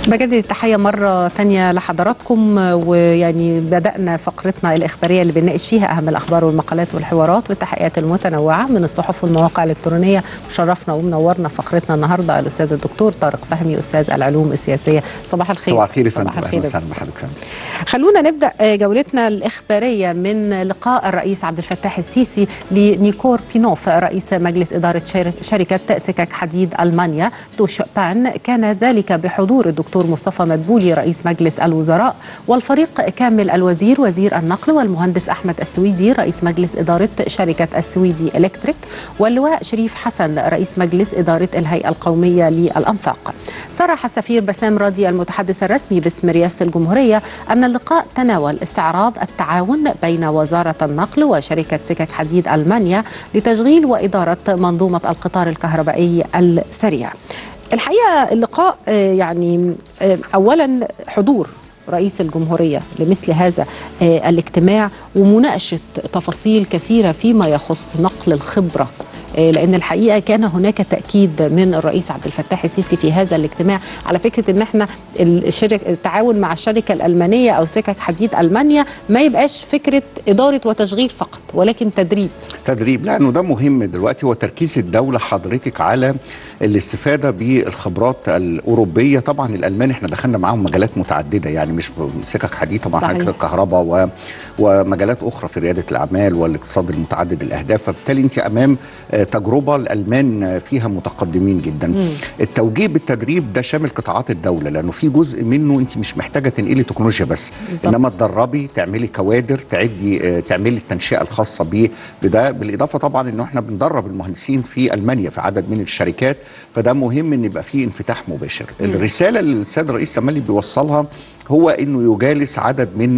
بجدد التحية مرة تانية لحضراتكم ويعني بدأنا فقرتنا الإخبارية اللي بنناقش فيها أهم الأخبار والمقالات والحوارات والتحقيقات المتنوعة من الصحف والمواقع الإلكترونية مشرفنا ومنورنا فقرتنا النهاردة الأستاذ الدكتور طارق فهمي أستاذ العلوم السياسية صباح الخير صباح الخير يا فندم صباح اهلا الخير وسهلا بحضرتك خلونا نبدا جولتنا الاخباريه من لقاء الرئيس عبد الفتاح السيسي لنيكور بينوف رئيس مجلس اداره شر- شركه سكك حديد المانيا دوش بان كان ذلك بحضور الدكتور مصطفى مدبولي رئيس مجلس الوزراء والفريق كامل الوزير وزير النقل والمهندس احمد السويدي رئيس مجلس اداره شركه السويدي الكتريك واللواء شريف حسن رئيس مجلس اداره الهيئه القوميه للانفاق صرح السفير بسام راضي المتحدث الرسمي باسم رئاسه الجمهوريه ان اللقاء تناول استعراض التعاون بين وزاره النقل وشركه سكك حديد المانيا لتشغيل واداره منظومه القطار الكهربائي السريع. الحقيقه اللقاء آه، يعني آه، اولا حضور رئيس الجمهورية لمثل هذا آه، الاجتماع ومناقشة تفاصيل كثيرة فيما يخص نقل الخبرة آه، لأن الحقيقة كان هناك تأكيد من الرئيس عبد الفتاح السيسي في هذا الاجتماع على فكرة أن احنا الشرك التعاون مع الشركة الألمانية أو سكك حديد ألمانيا ما يبقاش فكرة إدارة وتشغيل فقط ولكن تدريب تدريب لانه ده مهم دلوقتي هو تركيز الدوله حضرتك على الاستفاده بالخبرات الاوروبيه طبعا الالمان احنا دخلنا معاهم مجالات متعدده يعني مش سكك حديد طبعا صحيح. حاجه الكهرباء و... ومجالات اخرى في رياده الاعمال والاقتصاد المتعدد الاهداف فبالتالي انت امام آه، تجربه الالمان فيها متقدمين جدا التوجيه بالتدريب ده شامل قطاعات الدوله لانه في جزء منه انت مش محتاجه تنقلي تكنولوجيا بس بالظبط. انما تدربي تعملي كوادر تعدي آه، تعملي التنشئه الخاصه بيه بده بالاضافه طبعا انه احنا بندرب المهندسين في المانيا في عدد من الشركات فده مهم ان يبقى فيه انفتاح مباشر الرساله اللي السيد الرئيس عمال بيوصلها هو انه يجالس عدد من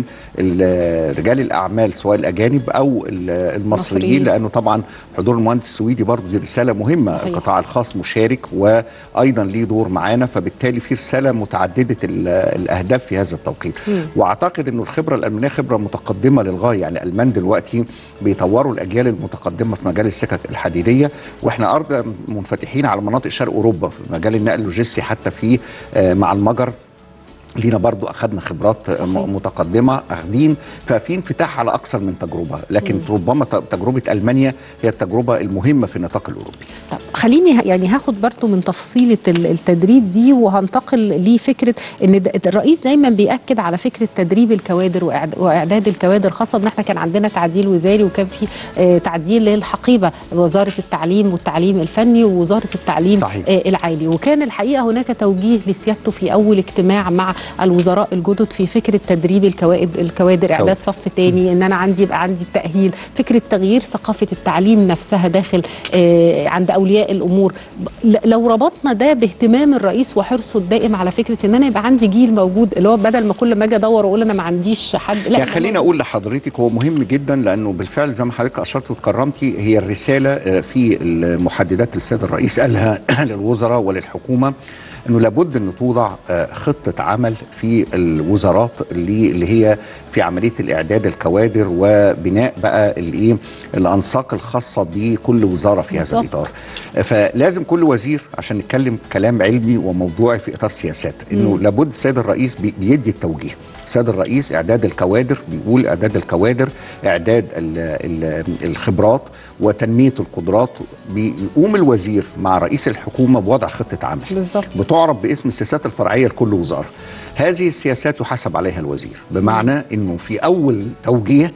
ال- رجال الاعمال سواء الاجانب او ال- المصريين. المصريين لانه طبعا حضور المهندس السويدي برضه دي رساله مهمه صحيح. القطاع الخاص مشارك وايضا ليه دور معانا فبالتالي في رساله متعدده ال- الاهداف في هذا التوقيت واعتقد انه الخبره الالمانيه خبره متقدمه للغايه يعني الالمان دلوقتي بيطوروا الاجيال المتقدمه في مجال السكك الحديديه واحنا ارض منفتحين على مناطق شرق اوروبا في مجال النقل اللوجستي حتى في آه، مع المجر لينا برضو اخذنا خبرات صحيح. م- متقدمه اخذين ففي انفتاح على اكثر من تجربه لكن ربما ت- تجربه المانيا هي التجربه المهمه في النطاق الاوروبي طب خليني ه- يعني هاخد برضو من تفصيلة ال- التدريب دي وهنتقل لفكرة ان د- الرئيس دايما بيأكد على فكرة تدريب الكوادر وإعد- واعداد الكوادر خاصة ان احنا كان عندنا تعديل وزاري وكان في آه، تعديل للحقيبة وزارة التعليم والتعليم الفني ووزارة التعليم صحيح. آه، العالي وكان الحقيقة هناك توجيه لسيادته في اول اجتماع مع الوزراء الجدد في فكرة تدريب الكوادر الكوادر اعداد صف تاني ان انا عندي يبقى عندي التأهيل فكرة تغيير ثقافة التعليم نفسها داخل آه، عند اولياء الامور ل- لو ربطنا ده باهتمام الرئيس وحرصه الدائم على فكره ان انا يبقى عندي جيل موجود اللي هو بدل ما كل ما اجي ادور واقول انا ما عنديش حد لا يعني خليني اقول لحضرتك هو مهم جدا لانه بالفعل زي ما حضرتك اشرت وتكرمتي هي الرساله آه، في المحددات اللي السيد الرئيس قالها للوزراء وللحكومه انه لابد ان توضع آه، خطه عمل في الوزارات اللي اللي هي في عمليه الاعداد الكوادر وبناء بقى الايه الانساق الخاصه بكل وزاره في هذا بالظبط. الاطار فلازم كل وزير عشان نتكلم كلام علمي وموضوعي في اطار سياسات انه لابد السيد الرئيس بي- بيدي التوجيه السيد الرئيس اعداد الكوادر بيقول اعداد الكوادر اعداد ال ال الخبرات وتنميه القدرات بيقوم الوزير مع رئيس الحكومه بوضع خطه عمل بالظبط. بتعرف باسم السياسات الفرعيه لكل وزاره هذه السياسات يحاسب عليها الوزير بمعنى انه في اول توجيه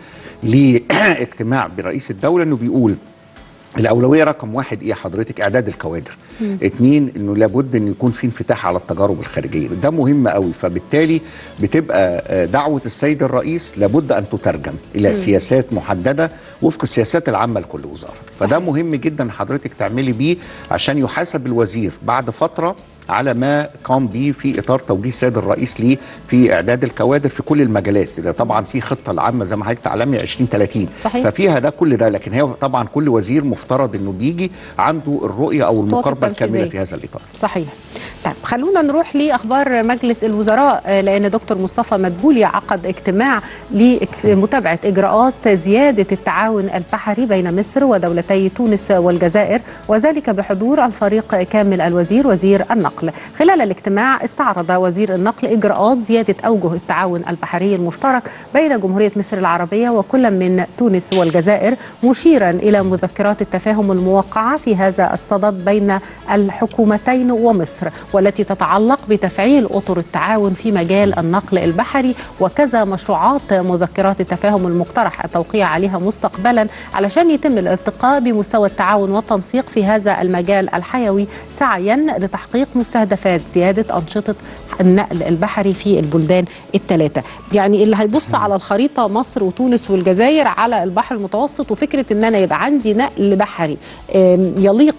لاجتماع برئيس الدوله انه بيقول الأولوية رقم واحد إيه حضرتك إعداد الكوادر اتنين إنه لابد إن يكون في انفتاح على التجارب الخارجية ده مهم قوي فبالتالي بتبقى آه، دعوة السيد الرئيس لابد أن تترجم إلى سياسات محددة وفق السياسات العامة لكل وزارة فده مهم جدا حضرتك تعملي بيه عشان يحاسب الوزير بعد فترة على ما قام به في اطار توجيه السيد الرئيس ليه في اعداد الكوادر في كل المجالات طبعا في خطه العامه زي ما حضرتك تعلمي 2030 صحيح. ففيها ده كل ده لكن هي طبعا كل وزير مفترض انه بيجي عنده الرؤيه او المقاربه الكامله التنفيذية. في هذا الاطار صحيح طيب خلونا نروح لاخبار مجلس الوزراء آه، لان دكتور مصطفى مدبولي عقد اجتماع لمتابعه اجراءات زياده التعاون البحري بين مصر ودولتي تونس والجزائر وذلك بحضور الفريق كامل الوزير وزير النقل النقل خلال الاجتماع استعرض وزير النقل إجراءات زيادة أوجه التعاون البحري المشترك بين جمهورية مصر العربية وكل من تونس والجزائر مشيرا إلى مذكرات التفاهم الموقعة في هذا الصدد بين الحكومتين ومصر والتي تتعلق بتفعيل أطر التعاون في مجال النقل البحري وكذا مشروعات مذكرات التفاهم المقترح التوقيع عليها مستقبلا علشان يتم الارتقاء بمستوى التعاون والتنسيق في هذا المجال الحيوي سعيا لتحقيق مستهدفات زيادة أنشطة النقل البحري في البلدان الثلاثة يعني اللي هيبص على الخريطة مصر وتونس والجزائر على البحر المتوسط وفكرة ان انا يبقى عندي نقل بحري آم، يليق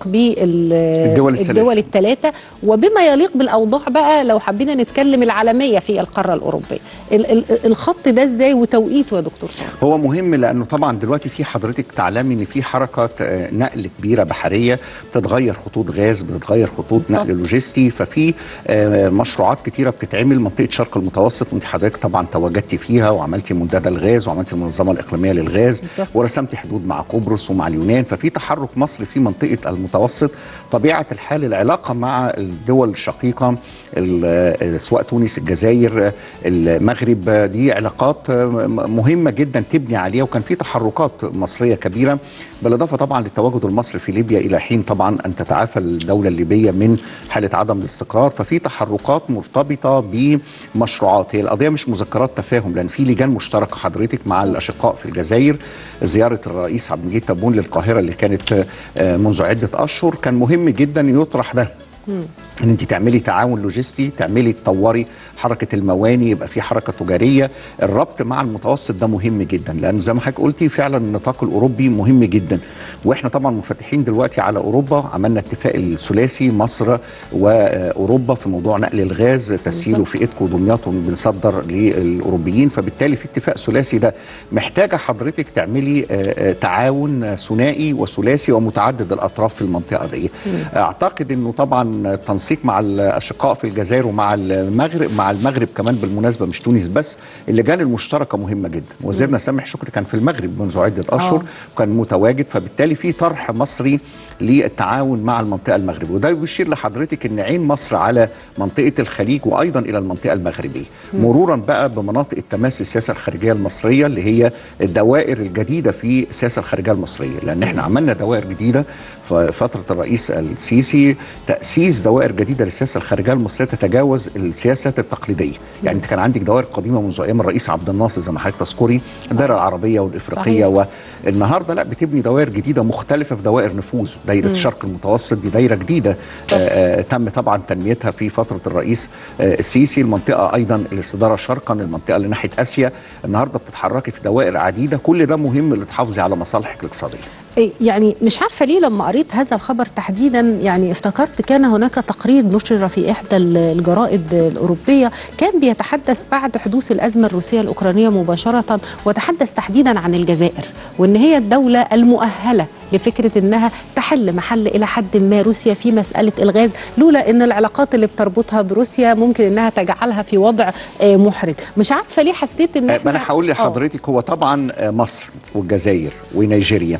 الدول الثلاثة. بالدول الثلاثة وبما يليق بالأوضاع بقى لو حبينا نتكلم العالمية في القارة الأوروبية ال- ال- الخط ده ازاي وتوقيته يا دكتور صالح هو مهم لانه طبعا دلوقتي في حضرتك تعلمي ان في حركه آه، نقل كبيره بحريه بتتغير خطوط غاز بتتغير خطوط بالظبط. نقل لوجستي ففي آه، مشروعات كتيره بتتعمل منطقه شرق المتوسط وانت حضرتك طبعا تواجدتي فيها وعملتي منتدى الغاز وعملتي المنظمه الاقليميه للغاز بالظبط. ورسمتي حدود مع قبرص ومع اليونان ففي تحرك مصري في منطقه المتوسط طبيعه الحال العلاقه مع الدول الشقيقه ال- سواء تونس الجزائر المغرب دي علاقات مهمه جدا تبني عليها وكان في تحركات مصريه كبيره بالاضافه طبعا للتواجد المصري في ليبيا الى حين طبعا ان تتعافى الدوله الليبيه من حاله عدم الاستقرار ففي تحركات مرتبطه بمشروعات هي القضيه مش مذكرات تفاهم لان في لجان مشتركه حضرتك مع الاشقاء في الجزائر زياره الرئيس عبد المجيد تبون للقاهره اللي كانت آه، منذ عده اشهر كان مهم جدا يطرح ده ان انت تعملي تعاون لوجستي تعملي تطوري حركه المواني يبقى في حركه تجاريه الربط مع المتوسط ده مهم جدا لانه زي ما حضرتك قلتي فعلا النطاق الاوروبي مهم جدا واحنا طبعا منفتحين دلوقتي على اوروبا عملنا اتفاق الثلاثي مصر واوروبا في موضوع نقل الغاز تسهيله بالظبط. في اتكو ودمياط وبنصدر للاوروبيين فبالتالي في اتفاق ثلاثي ده محتاجه حضرتك تعملي آه، آه، تعاون ثنائي وثلاثي ومتعدد الاطراف في المنطقه دي اعتقد انه طبعا التنسيق مع الاشقاء في الجزائر ومع المغرب مع المغرب كمان بالمناسبه مش تونس بس اللجان المشتركه مهمه جدا وزيرنا سامح شكري كان في المغرب منذ عده اشهر آه. وكان متواجد فبالتالي في طرح مصري للتعاون مع المنطقه المغربيه وده بيشير لحضرتك ان عين مصر على منطقه الخليج وايضا الى المنطقه المغربيه مرورا بقى بمناطق التماس السياسه الخارجيه المصريه اللي هي الدوائر الجديده في السياسه الخارجيه المصريه لان احنا عملنا دوائر جديده في فتره الرئيس السيسي تاسيس دوائر جديده للسياسه الخارجيه المصريه تتجاوز السياسات التقليديه يعني انت كان عندك دوائر قديمه منذ ايام الرئيس عبد الناصر زي ما حضرتك تذكري الدائره العربيه والافريقيه صحيح. والنهارده لا بتبني دوائر جديده مختلفه في دوائر نفوذ دايره الشرق المتوسط دي دايره جديده آه آه تم طبعا تنميتها في فتره الرئيس آه السيسي المنطقه ايضا الاستداره شرقا المنطقه اللي ناحيه اسيا النهارده بتتحركي في دوائر عديده كل ده مهم لتحافظي على مصالحك الاقتصاديه يعني مش عارفه ليه لما قريت هذا الخبر تحديدا يعني افتكرت كان هناك تقرير نشر في احدى ال- الجرائد الاوروبيه كان بيتحدث بعد حدوث الازمه الروسيه الاوكرانيه مباشره وتحدث تحديدا عن الجزائر وان هي الدوله المؤهله لفكره انها تحل محل الى حد ما روسيا في مساله الغاز لولا ان العلاقات اللي بتربطها بروسيا ممكن انها تجعلها في وضع آه، محرج مش عارفه ليه حسيت ان آه، ما انا إحنا- هقول آه. لحضرتك هو طبعا آه، مصر والجزائر ونيجيريا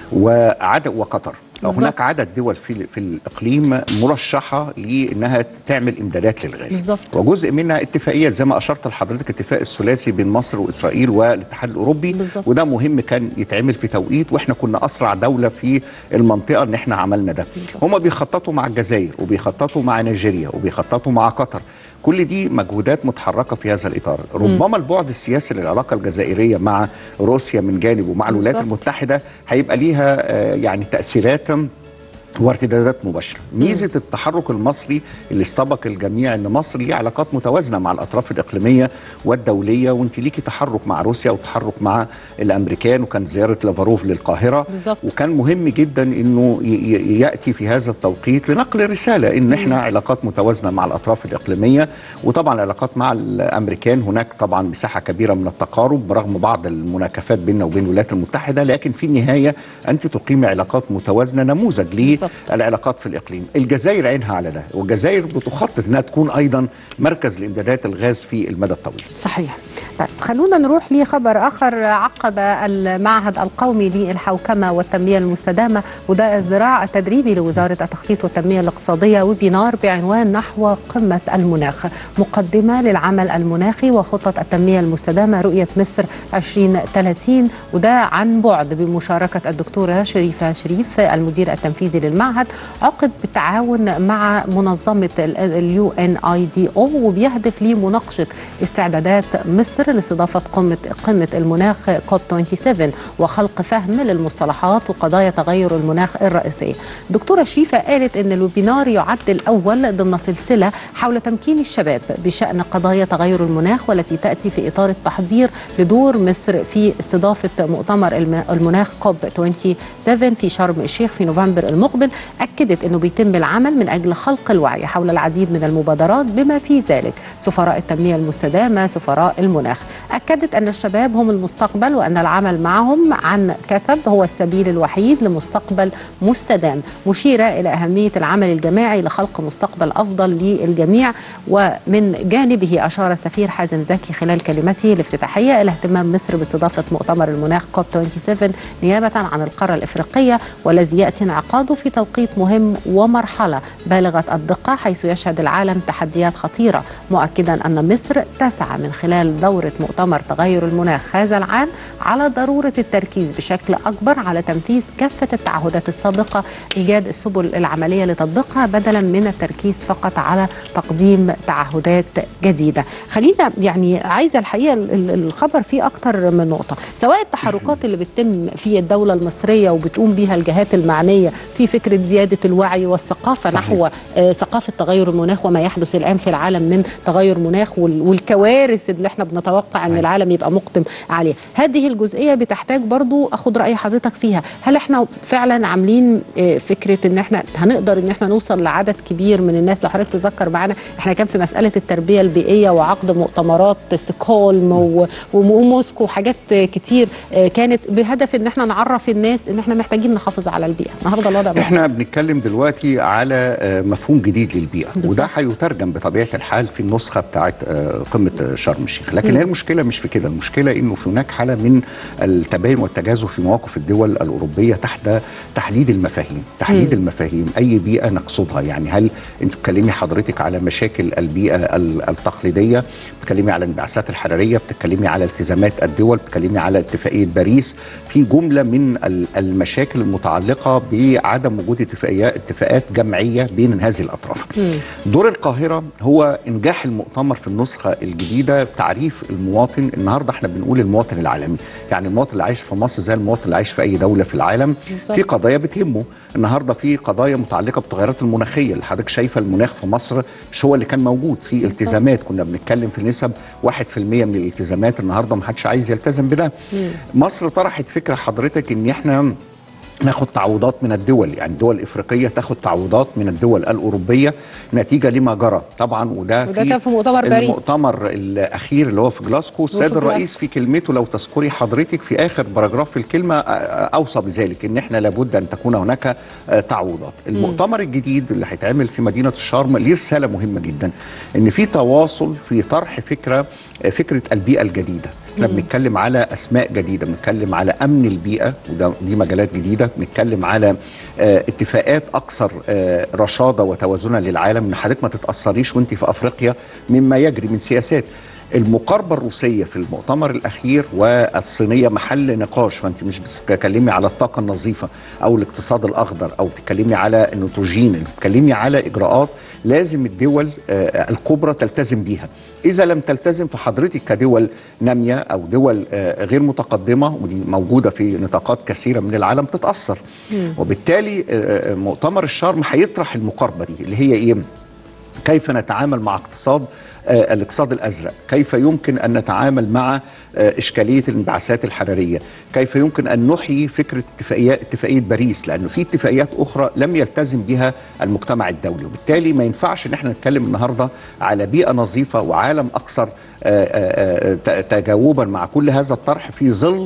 وعدد وقطر بالظبط. هناك عدد دول في في الاقليم مرشحه لانها تعمل امدادات للغاز بالظبط. وجزء منها اتفاقيات زي ما اشرت لحضرتك اتفاق الثلاثي بين مصر واسرائيل والاتحاد الاوروبي بالظبط. وده مهم كان يتعمل في توقيت واحنا كنا اسرع دوله في المنطقه ان احنا عملنا ده هم بيخططوا مع الجزائر وبيخططوا مع نيجيريا وبيخططوا مع قطر كل دي مجهودات متحركه في هذا الاطار ربما البعد السياسي للعلاقه الجزائريه مع روسيا من جانب ومع الولايات بالظبط. المتحده هيبقى ليها آه، يعني تاثيرات وارتدادات مباشره ميزه التحرك المصري اللي استبق الجميع ان مصر ليها علاقات متوازنه مع الاطراف الاقليميه والدوليه وانت ليكي تحرك مع روسيا وتحرك مع الامريكان وكان زياره لافاروف للقاهره بالظبط. وكان مهم جدا انه ي- ي- ياتي في هذا التوقيت لنقل رساله ان احنا علاقات متوازنه مع الاطراف الاقليميه وطبعا العلاقات مع الامريكان هناك طبعا مساحه كبيره من التقارب برغم بعض المناكفات بيننا وبين الولايات المتحده لكن في النهايه انت تقيمي علاقات متوازنه نموذج بالظبط. للعلاقات في الاقليم الجزائر عينها على ده والجزائر بتخطط انها تكون ايضا مركز لامدادات الغاز في المدى الطويل صحيح طيب خلونا نروح لخبر اخر عقد المعهد القومي للحوكمه والتنميه المستدامه وده الزراع التدريبي لوزاره التخطيط والتنميه الاقتصاديه وبينار بعنوان نحو قمه المناخ مقدمه للعمل المناخي وخطه التنميه المستدامه رؤيه مصر 2030 وده عن بعد بمشاركه الدكتوره شريفه شريف المدير التنفيذي للمعهد عقد بالتعاون مع منظمه اليو ان اي دي او وبيهدف لمناقشه استعدادات مصر لاستضافه قمه قمه المناخ كوب 27 وخلق فهم للمصطلحات وقضايا تغير المناخ الرئيسيه. دكتوره شريفه قالت ان الويبينار يعد الاول ضمن سلسله حول تمكين الشباب بشان قضايا تغير المناخ والتي تاتي في اطار التحضير لدور مصر في استضافه مؤتمر المناخ كوب 27 في شرم الشيخ في نوفمبر المقبل اكدت انه بيتم العمل من اجل خلق الوعي حول العديد من المبادرات بما في ذلك سفراء التنميه المستدامه سفراء المناخ اكدت ان الشباب هم المستقبل وان العمل معهم عن كثب هو السبيل الوحيد لمستقبل مستدام مشيره الى اهميه العمل الجماعي لخلق مستقبل افضل للجميع ومن جانبه اشار السفير حازم زكي خلال كلمته الافتتاحيه الى اهتمام مصر باستضافه مؤتمر المناخ كوب 27 نيابه عن القاره الافريقيه والذي ياتي انعقاده في توقيت مهم ومرحله بالغه الدقه حيث يشهد العالم تحديات خطيره مؤكدا ان مصر تسعى من خلال دوره مؤتمر تغير المناخ هذا العام على ضروره التركيز بشكل اكبر على تنفيذ كافه التعهدات السابقه ايجاد السبل العمليه لتطبيقها بدلا من التركيز فقط على تقديم تعهدات جديده. خلينا يعني عايزه الحقيقه الخبر فيه اكتر من نقطه، سواء التحركات اللي بتتم في الدوله المصريه وبتقوم بيها الجهات المعنيه في فكره زياده الوعي والثقافه صحيح. نحو آه ثقافه تغير المناخ وما يحدث الان في العالم من تغير مناخ والكوارث اللي احنا بنتوقع ان العالم يبقى مقدم عليها هذه الجزئيه بتحتاج برضو اخد راي حضرتك فيها هل احنا فعلا عاملين فكره ان احنا هنقدر ان احنا نوصل لعدد كبير من الناس لو حضرتك تذكر معانا احنا كان في مساله التربيه البيئيه وعقد مؤتمرات ستوكهولم وموسكو وحاجات كتير كانت بهدف ان احنا نعرف الناس ان احنا محتاجين نحافظ على البيئه النهارده الوضع احنا بنتكلم دلوقتي على مفهوم جديد للبيئه بالزبط. وده هيترجم بطبيعه الحال في النسخه بتاعت قمه شرم الشيخ لكن هي المشكله مش في كده المشكله انه في هناك حاله من التباين والتجاذب في مواقف الدول الاوروبيه تحت تحديد المفاهيم تحديد م. المفاهيم اي بيئه نقصدها يعني هل انت بتكلمي حضرتك على مشاكل البيئه التقليديه بتكلمي على الانبعاثات الحراريه بتكلمي على التزامات الدول بتكلمي على اتفاقيه باريس في جمله من المشاكل المتعلقه بعدم وجود اتفاقيات اتفاقات جمعيه بين هذه الاطراف م. دور القاهره هو انجاح المؤتمر في النسخه الجديده تعريف المواطن النهارده احنا بنقول المواطن العالمي يعني المواطن اللي عايش في مصر زي المواطن اللي عايش في اي دوله في العالم بالزبط. في قضايا بتهمه النهارده في قضايا متعلقه بالتغيرات المناخيه اللي حضرتك شايفه المناخ في مصر مش هو اللي كان موجود في بالزبط. التزامات كنا بنتكلم في نسب 1% من الالتزامات النهارده ما حدش عايز يلتزم بده مم. مصر طرحت فكره حضرتك ان احنا ناخد تعويضات من الدول يعني الدول الافريقيه تاخد تعويضات من الدول الاوروبيه نتيجه لما جرى طبعا وده, وده كان في مؤتمر باريس المؤتمر الاخير اللي هو في جلاسكو السيد الرئيس في كلمته لو تذكري حضرتك في اخر باراجراف في الكلمه اوصى بذلك ان احنا لابد ان تكون هناك تعويضات المؤتمر الجديد اللي هيتعمل في مدينه الشرم ليه رساله مهمه جدا ان في تواصل في طرح فكره فكره البيئه الجديده احنا بنتكلم على اسماء جديده بنتكلم على امن البيئه وده دي مجالات جديده بنتكلم على اه اتفاقات اكثر اه رشاده وتوازنا للعالم ان حضرتك ما تتاثريش وانت في افريقيا مما يجري من سياسات المقاربه الروسيه في المؤتمر الاخير والصينيه محل نقاش فانت مش بتتكلمي على الطاقه النظيفه او الاقتصاد الاخضر او بتتكلمي على النيتروجين بتتكلمي على اجراءات لازم الدول آه الكبرى تلتزم بيها اذا لم تلتزم فحضرتك كدول ناميه او دول آه غير متقدمه ودي موجوده في نطاقات كثيره من العالم تتاثر مم. وبالتالي آه مؤتمر الشرم هيطرح المقاربه دي اللي هي ايه كيف نتعامل مع اقتصاد آه الاقتصاد الازرق، كيف يمكن ان نتعامل مع آه اشكاليه الانبعاثات الحراريه، كيف يمكن ان نحيي فكره اتفاقيات اتفاقيه باريس لانه في اتفاقيات اخرى لم يلتزم بها المجتمع الدولي، وبالتالي ما ينفعش ان احنا نتكلم النهارده على بيئه نظيفه وعالم اكثر آه تجاوبا مع كل هذا الطرح في ظل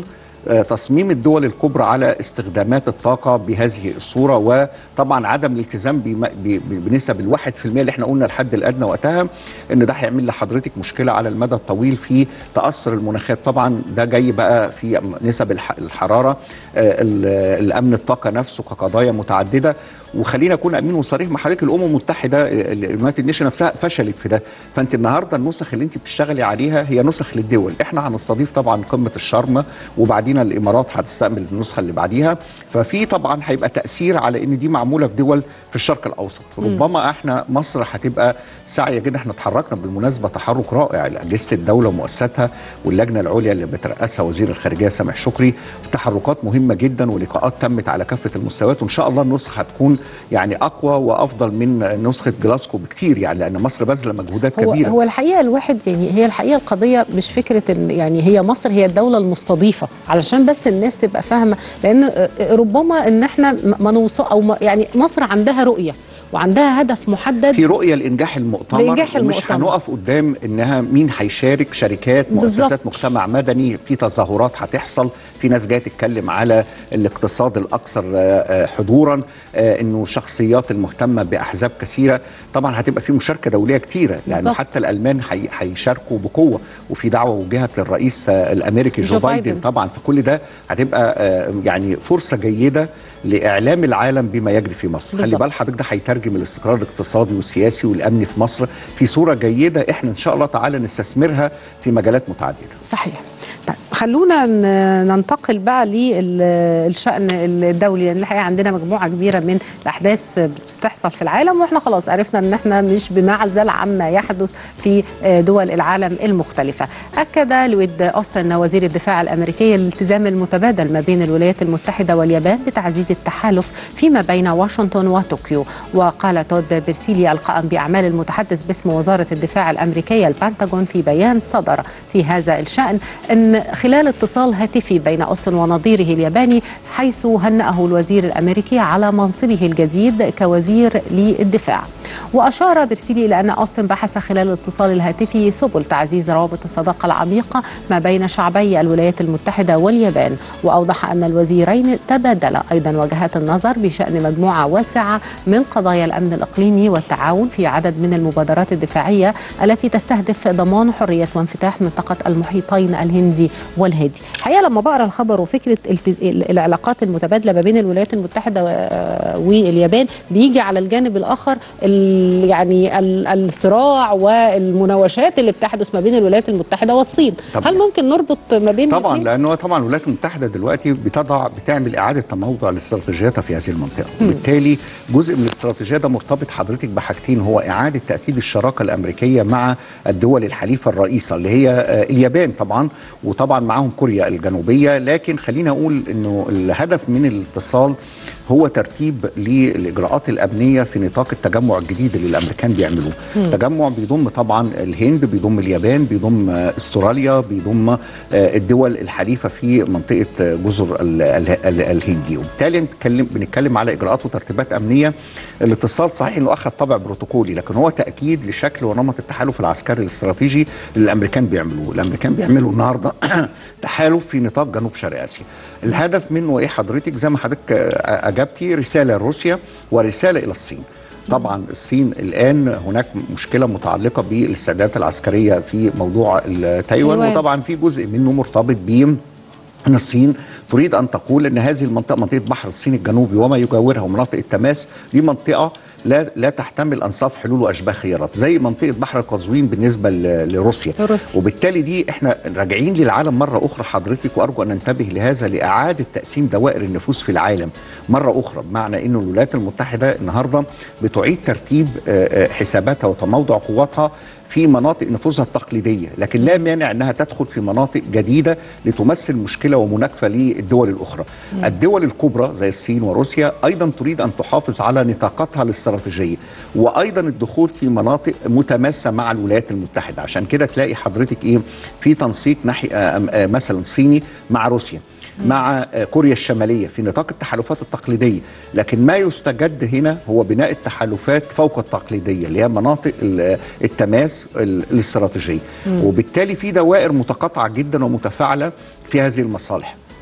آه، تصميم الدول الكبرى على استخدامات الطاقة بهذه الصورة وطبعا عدم الالتزام بم- ب- ب- بنسب الواحد في المية اللي احنا قلنا الحد الأدنى وقتها إن ده هيعمل لحضرتك مشكلة على المدى الطويل في تأثر المناخات طبعا ده جاي بقى في نسب الح- الحرارة آه، ال- الأمن الطاقة نفسه كقضايا متعددة وخلينا اكون امين وصريح مع حضرتك الامم المتحده اليونايتد نيشن نفسها فشلت في ده فانت النهارده النسخ اللي انت بتشتغلي عليها هي نسخ للدول احنا هنستضيف طبعا قمه الشرم وبعدين الامارات هتستقبل النسخه اللي بعديها ففي طبعا هيبقى تاثير على ان دي معموله في دول في الشرق الاوسط ربما احنا مصر هتبقى ساعيه جدا احنا اتحركنا بالمناسبه تحرك رائع لاجهزه الدوله ومؤسساتها واللجنه العليا اللي بترأسها وزير الخارجيه سامح شكري في تحركات مهمه جدا ولقاءات تمت على كافه المستويات وان شاء الله النسخه هتكون يعني اقوى وافضل من نسخه جلاسكو بكتير يعني لان مصر باذله مجهودات هو كبيره هو الحقيقه الواحد يعني هي الحقيقه القضيه مش فكره ان يعني هي مصر هي الدوله المستضيفه علشان بس الناس تبقى فاهمه لان ربما ان احنا ما نوصل او ما يعني مصر عندها رؤيه وعندها هدف محدد في رؤيه لانجاح المؤتمر لإنجاح ومش المؤتمر. هنقف قدام انها مين هيشارك شركات مؤسسات بالظبط. مجتمع مدني في تظاهرات هتحصل في ناس جايه تتكلم على الاقتصاد الاكثر آه، آه، حضورا آه، انه شخصيات المهتمه باحزاب كثيره طبعا هتبقى في مشاركه دوليه كتيره لانه بالظبط. حتى الالمان هي- هيشاركوا بقوه وفي دعوه وجهت للرئيس آه، الامريكي جو, جو بايدن, بايدن. طبعا فكل ده هتبقى آه، يعني فرصه جيده لاعلام العالم بما يجري في مصر خلي بالظبط. بال حضرتك ده هيترجم الاستقرار الاقتصادي والسياسي والامني في مصر في صوره جيده احنا ان شاء الله تعالى نستثمرها في مجالات متعدده صحيح طيب خلونا ن- ننتقل بقى للشأن الدولي لان الحقيقه عندنا مجموعه كبيره من الاحداث بتحصل في العالم واحنا خلاص عرفنا ان احنا مش بمعزل عما يحدث في دول العالم المختلفه. اكد لويد اوستن وزير الدفاع الامريكي الالتزام المتبادل ما بين الولايات المتحده واليابان بتعزيز التحالف فيما بين واشنطن وطوكيو وقال تود بيرسيلي القائم باعمال المتحدث باسم وزاره الدفاع الامريكيه البنتاغون في بيان صدر في هذا الشان ان خلال اتصال هاتفي بين اوستن ونظيره الياباني حيث هنأه الوزير الامريكي على منصبه الجديد كوزير للدفاع. واشار بيرسيلي الى ان اوستن بحث خلال الاتصال الهاتفي سبل تعزيز روابط الصداقه العميقه ما بين شعبي الولايات المتحده واليابان واوضح ان الوزيرين تبادلا ايضا وجهات النظر بشان مجموعه واسعه من قضايا الامن الاقليمي والتعاون في عدد من المبادرات الدفاعيه التي تستهدف ضمان حريه وانفتاح منطقه المحيطين الهندي والهادي. الحقيقه لما بقرا الخبر وفكره الت- العلاقات المتبادله ما بين الولايات المتحده و- واليابان بيجي على الجانب الاخر ال- يعني ال- الصراع والمناوشات اللي بتحدث ما بين الولايات المتحده والصين. طبعاً. هل ممكن نربط ما بين طبعا الاتنين؟ لانه طبعا الولايات المتحده دلوقتي بتضع بتعمل اعاده تموضع لاستراتيجيتها في هذه المنطقه وبالتالي جزء من الاستراتيجيه ده مرتبط حضرتك بحاجتين هو اعاده تاكيد الشراكه الامريكيه مع الدول الحليفه الرئيسه اللي هي آه، اليابان طبعا وطبعا معاهم كوريا الجنوبيه لكن خلينا اقول انه الهدف من الاتصال هو ترتيب للاجراءات الامنيه في نطاق التجمع الجديد اللي الامريكان بيعملوه تجمع بيضم طبعا الهند بيضم اليابان بيضم آه، استراليا بيضم آه، الدول الحليفه في منطقه آه، جزر ال- ال- ال- الهندي وبالتالي نتكلم بنتكلم على اجراءات وترتيبات امنيه الاتصال صحيح انه اخذ طابع بروتوكولي لكن هو تاكيد لشكل ونمط التحالف العسكري الاستراتيجي اللي الامريكان بيعملوه الامريكان بيعملوا النهارده تحالف في نطاق جنوب شرق اسيا الهدف منه ايه حضرتك زي ما حضرتك آه، اجبتي رساله لروسيا ورساله الى الصين طبعا الصين الان هناك مشكله متعلقه بالاستعدادات العسكريه في موضوع تايوان تايوان. وطبعا في جزء منه مرتبط ب ان الصين تريد ان تقول ان هذه المنطقه منطقه بحر الصين الجنوبي وما يجاورها ومناطق التماس دي منطقه لا لا تحتمل انصاف حلول واشباه خيارات زي منطقه بحر قزوين بالنسبه ل- لروسيا لروسيا. وبالتالي دي احنا راجعين للعالم مره اخرى حضرتك وارجو ان ننتبه لهذا لاعاده تقسيم دوائر النفوذ في العالم مره اخرى بمعنى انه الولايات المتحده النهارده بتعيد ترتيب آه، آه، حساباتها وتموضع قواتها في مناطق نفوذها التقليديه لكن لا مانع انها تدخل في مناطق جديده لتمثل مشكله ومناكفه للدول الاخرى الدول الكبرى زي الصين وروسيا ايضا تريد ان تحافظ على نطاقاتها الاستراتيجيه وايضا الدخول في مناطق متماسه مع الولايات المتحده عشان كده تلاقي حضرتك ايه في تنسيق ناحيه آه، آه، مثلا صيني مع روسيا مع آه، كوريا الشماليه في نطاق التحالفات التقليديه لكن ما يستجد هنا هو بناء التحالفات فوق التقليديه اللي هي مناطق ال- التماس ال- الاستراتيجيه وبالتالي في دوائر متقاطعه جدا ومتفاعله في هذه المصالح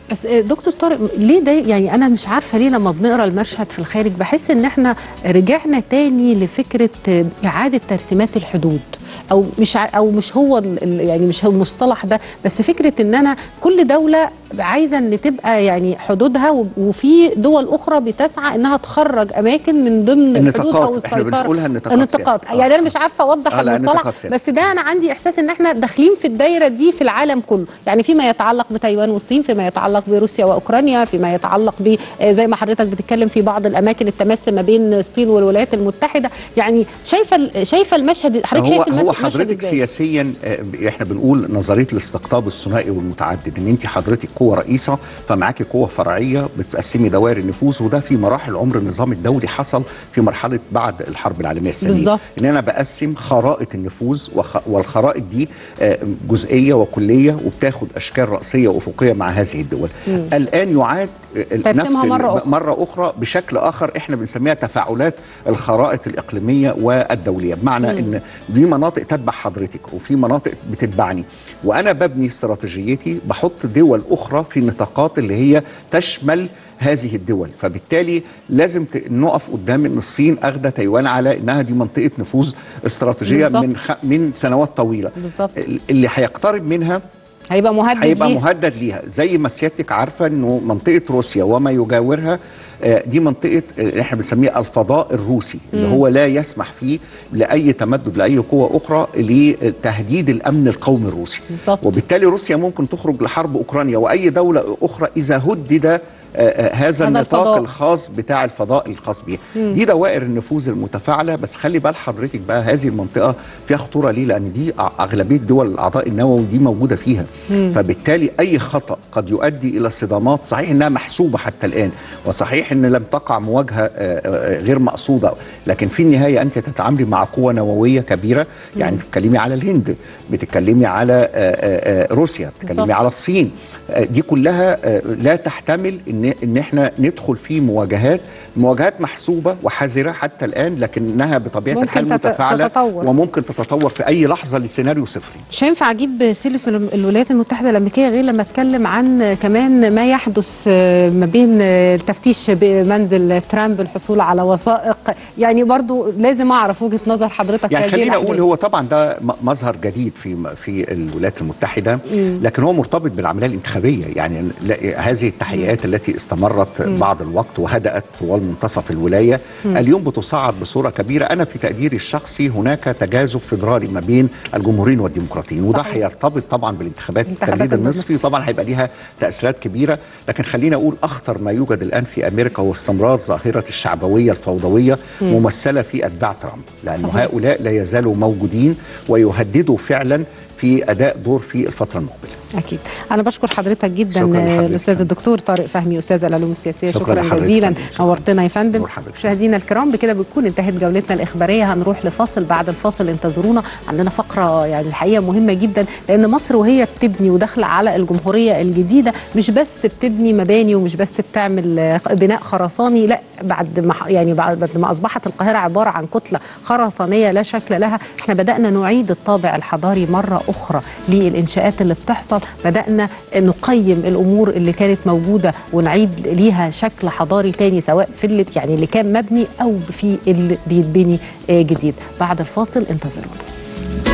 بس آه، دكتور طارق ليه ده يعني انا مش عارفه ليه لما بنقرا المشهد في الخارج بحس ان احنا رجعنا تاني لفكره آه، اعاده ترسيمات الحدود او مش ع- او مش هو ال- ال- يعني مش هو المصطلح ده بس فكره ان انا كل دوله عايزه ان تبقى يعني حدودها و- وفي دول اخرى بتسعى انها تخرج اماكن من ضمن الحدود النطاقات. او إحنا السيطره بنقولها النطاقات النطاقات سيادة. آه. يعني انا مش عارفه اوضح آه، لا، المصطلح النطاقات سيادة. بس ده انا عندي احساس ان احنا داخلين في الدايره دي في العالم كله يعني فيما يتعلق بتايوان والصين فيما يتعلق بروسيا واوكرانيا فيما يتعلق ب آه، زي ما حضرتك بتتكلم في بعض الاماكن التماس ما بين الصين والولايات المتحده يعني شايفه ال- شايفه المشهد حضرتك هو شايف المشهد هو المشهد حضرتك إزاي؟ سياسيا آه، احنا بنقول نظريه الاستقطاب الثنائي والمتعدد ان انت حضرتك قوه رئيسه فمعاكي قوه فرعيه بتقسمي دوائر النفوذ وده في مراحل عمر النظام الدولي حصل في مرحله بعد الحرب العالميه الثانيه بالظبط. ان انا بقسم خرائط النفوذ وخ- والخرائط دي آه، جزئيه وكليه وبتاخد اشكال راسيه وافقيه مع هذه الدول الان يعاد آه، ترسيمها نفس ال- مرة أخرى. مره اخرى بشكل اخر احنا بنسميها تفاعلات الخرائط الاقليميه والدوليه بمعنى ان دي مناطق تتبع حضرتك وفي مناطق بتتبعني وانا ببني استراتيجيتي بحط دول اخرى في نطاقات اللي هي تشمل هذه الدول فبالتالي لازم ت- نقف قدام ان الصين اخذه تايوان على انها دي منطقه نفوذ استراتيجيه بالظبط. من خ... من سنوات طويله بالظبط. اللي هيقترب منها هيبقى مهدد هيبقى ليه؟ مهدد ليها زي ما سيادتك عارفه انه منطقه روسيا وما يجاورها آه، دي منطقه آه، اللي احنا بنسميها الفضاء الروسي اللي هو لا يسمح فيه لاي تمدد لاي قوه اخرى لتهديد الامن القومي الروسي بالظبط. وبالتالي روسيا ممكن تخرج لحرب اوكرانيا واي دوله اخرى اذا هدد آه، آه، هذا النطاق الفضاء. الخاص بتاع الفضاء الخاص بيها دي دوائر النفوذ المتفاعله بس خلي بال حضرتك بقى هذه المنطقه فيها خطوره ليه لان دي أ- اغلبيه دول الاعضاء النووي دي موجوده فيها فبالتالي اي خطا قد يؤدي الى صدامات صحيح انها محسوبه حتى الان وصحيح ان لم تقع مواجهه آه، آه، غير مقصوده لكن في النهايه انت تتعاملي مع قوه نوويه كبيره يعني بتتكلمي على الهند بتتكلمي على آه، آه، آه، روسيا بتتكلمي بالظبط. على الصين آه، دي كلها آه، لا تحتمل ان ان احنا ندخل في مواجهات مواجهات محسوبه وحذره حتى الان لكنها بطبيعه ممكن الحال تت- متفاعله تتطور. وممكن تتطور في اي لحظه لسيناريو صفري مش هينفع اجيب سيره الولايات المتحده الامريكيه غير لما اتكلم عن كمان ما يحدث ما بين التفتيش بمنزل ترامب الحصول على وثائق يعني برضو لازم اعرف وجهه نظر حضرتك يعني في هذه خلينا اقول الأحداث. هو طبعا ده م- مظهر جديد في في الولايات المتحده لكن هو مرتبط بالعمليه الانتخابيه يعني لا- هذه التحقيقات التي استمرت بعض الوقت وهدات طوال منتصف الولايه اليوم بتصعد بصوره كبيره انا في تقديري الشخصي هناك تجاذب فيدرالي ما بين الجمهوريين والديمقراطيين وده صحيح. هيرتبط طبعا بالانتخابات انتخابات التمديد النصفي النصفي. طبعا هيبقى ليها تاثيرات كبيره لكن خلينا اقول اخطر ما يوجد الان في امريكا هو استمرار ظاهره الشعبويه الفوضويه ممثله في اتباع ترامب لانه صحيح. هؤلاء لا يزالوا موجودين ويهددوا فعلا في اداء دور في الفتره المقبله اكيد انا بشكر حضرتك جدا شكراً لحضرتك. الاستاذ الدكتور طارق فهمي استاذ العلوم السياسيه شكراً شكرا, لحضرتك. جزيلا شكراً. نورتنا يا فندم نور حضرتك. مشاهدينا الكرام بكده بتكون انتهت جولتنا الاخباريه هنروح لفاصل بعد الفاصل انتظرونا عندنا فقره يعني الحقيقه مهمه جدا لان مصر وهي بتبني وداخله على الجمهوريه الجديده مش بس بتبني مباني ومش بس بتعمل آه، بناء خرساني لا بعد ما يعني بعد ما اصبحت القاهره عباره عن كتله خرسانيه لا شكل لها احنا بدانا نعيد الطابع الحضاري مره اخرى للانشاءات اللي بتحصل بدانا نقيم الامور اللي كانت موجوده ونعيد ليها شكل حضاري تاني سواء في اللي يعني اللي كان مبني او في اللي بيتبني آه، جديد بعد الفاصل انتظرونا